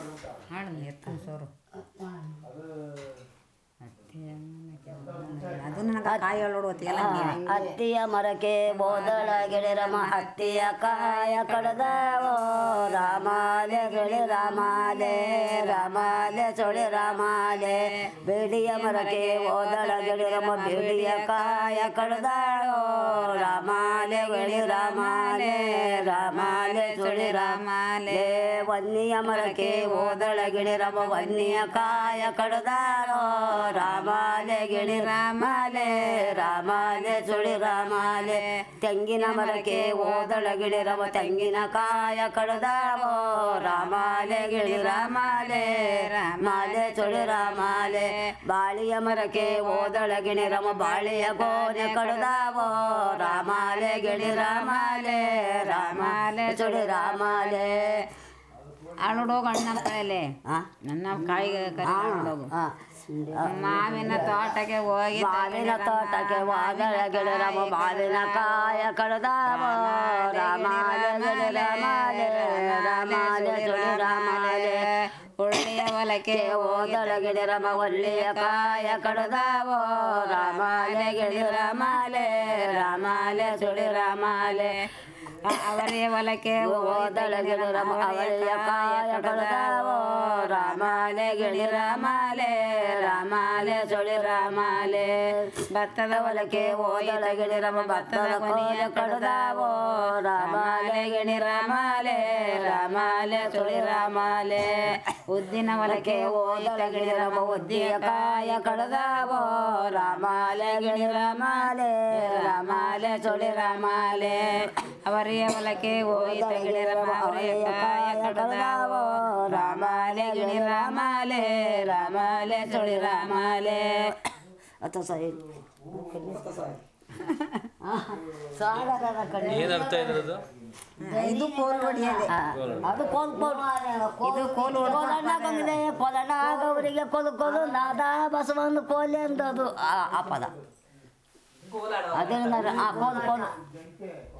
ಹಾಡು ಎತ್ತ ಸೋರು ಅದು ನನಗೆ ಕಾಯಿ ಹೇಳೋಡ್ವತ್ತಿಯಲ್ಲ ಹತ್ತಿಯ ಮರಕ್ಕೆ ಬೋದಳ ಗೆಳೆರಮ ಹತ್ತಿಯ ಕಾಯ ಕಡದವೋ ರಾಮಾಲೆ ಗೆಳೆ ರಾಮಾಲೆ ರಾಮಾಲೆ ಸೊಳೆ ರಾಮಾಲೆ ಬೇಡಿಯ ಮರಕ್ಕೆ ಓದಳ ಗೆಳೆರಮ ಬೇಡಿಯ ಕಾಯ ಕಡದಾಳೋ ರಾಮಾಲೆ ಗೆಳೆ ರಾಮಾಲೆ ರಾಮಾಲೆ ಸೊಳೆ ರಾಮಾಲೆ ವನ್ನಿಯ ಮರಕ್ಕೆ ಓದಳ ಗೆಳೆರಮ ವನ್ನಿಯ ಕಾಯ ಕಡದಾಳೋ ರಾಮಾಲೆ ಗೆಳೆ ರಾಮಾಲೆ ರಾಮಾಲೆ ಸುಳಿ ರಾಮಾಲೆ ತೆಂಗಿನ ಮರಕ್ಕೆ ಓದಳ ಗಿಳಿರವ ತೆಂಗಿನ ಕಾಯ ಕಡದಾವೋ ರಾಮಾಲೆ ಗಿಳಿ ರಾಮಾಲೆ ರಾಮಾಲೆ ಸುಳಿ ರಾಮಾಲೆ ಬಾಳಿಯ ಮರಕ್ಕೆ ಓದಳ ಗಿಣಿರಮ ಬಾಳಿಯ ಗೋನೆ ಕಡದಾವೋ ರಾಮಾಲೆ ಗಿಳಿ ರಾಮಾಲೆ ರಾಮಾಲೆ ಸುಳಿ ರಾಮಾಲೆ ಹಾಳೋಡೋಗು ಅಣ್ಣ ಕಾಯಿಲೆ ಆ ನನ್ನ ಕಾಯಿಗೆ ಕರಿ ಹಾಳೋಡೋಗು ಆ. ಮಾವಿನ ತೋಟಕ್ಕೆ ಹೋಗಿ ಮಾವಿನ ತೋಟಕ್ಕೆ ವಾದಳ ಗಿಡರಮ ಮಾವಿನ ಕಾಯ ಕಡದಾವ ರಾಮಾಲೆ ಗಿಡ ರಾಮಾಲೆ ರಾಮಾಲೆ ಸುಳಿ ರಾಮಾಲೆ ಒಳ್ಳೆಯ ಹೊಲಕ್ಕೆ ಓದಳ ಗಿಡರಮ ಒಳ್ಳೆಯ ಕಾಯ ಕಡದಾವೋ ರಾಮಾಲೆ ಗಿಡ ರಾಮಾಲೆ ರಾಮಾಲೆ ಸುಳಿ ರಾಮಾಲೆ ಅವರೇ ಹೊಲಕ್ಕೆ ಓದಳ ಗಿಡರಮ ಅವಳೆಯ ಕಾಯ ಕಡದಾವೋ ರಾಮಾಲೆ ಗಿಳಿ ರಾಮಾಲೆ ರಾಮಾಲೆ ಸುಳಿ ರಾಮಾಲೆ ಭತ್ತದ ಹೊಲಕ್ಕೆ ಓದಳ ಗಿಳಿರಮ ಭತ್ತದ ಕೊನೆಯ ಕಡದಾವೋ ರಾಮಾಲೆ ಗಿಣಿ ರಾಮಾಲೆ ರಾಮಾಲೆ ಸುಳಿ ರಾಮಾಲೆ ಉದ್ದಿನ ಹೊಲಕ್ಕೆ ಓದಳ ಗಿಳಿರಮ ಉದ್ದಿಯ ಕಾಯ ಕಡದಾವೋ ರಾಮಾಲೆ ಗಿಣಿ ರಾಮಾಲೆ ರಾಮಾಲೆ ಸುಳಿ ರಾಮಾಲೆ ಅವರಿಯ ಹೊಲಕ್ಕೆ ಹೋಯಿತ ಗಿಳಿರಮ ಅವರೇ ಕಾಯ ಕಡದಾವೋ ರಾಮಾಲೆ ಗಿಣಿ ರಾಮಾಲೆ ರಾಮಾಲೆ ಸುಳಿ ರಾಮಾಲೆ ಅತ್ತ ಸರಿ ಸಾಗರದ ಕಡೆ ಏನು ಅರ್ಥ ಇದ್ರದ್ದು ಇದು ಕೋಲ್ ಹೊಡಿಯೋದೆ ಅದು ಕೋಲ್ ಕೋಲ್ ಇದು ಕೋಲು ಕೊಲನಾಗಂಗಿದೆ ಕೊಲನಾಗವರಿಗೆ ಕೊಲು ಕೊಲು ನಾದ ಬಸವನ ಕೋಲೆ ಅಂದದು ಆ ಆ ಪದ ಅದೇ ಆ ಕೋಲು ಕೋಲು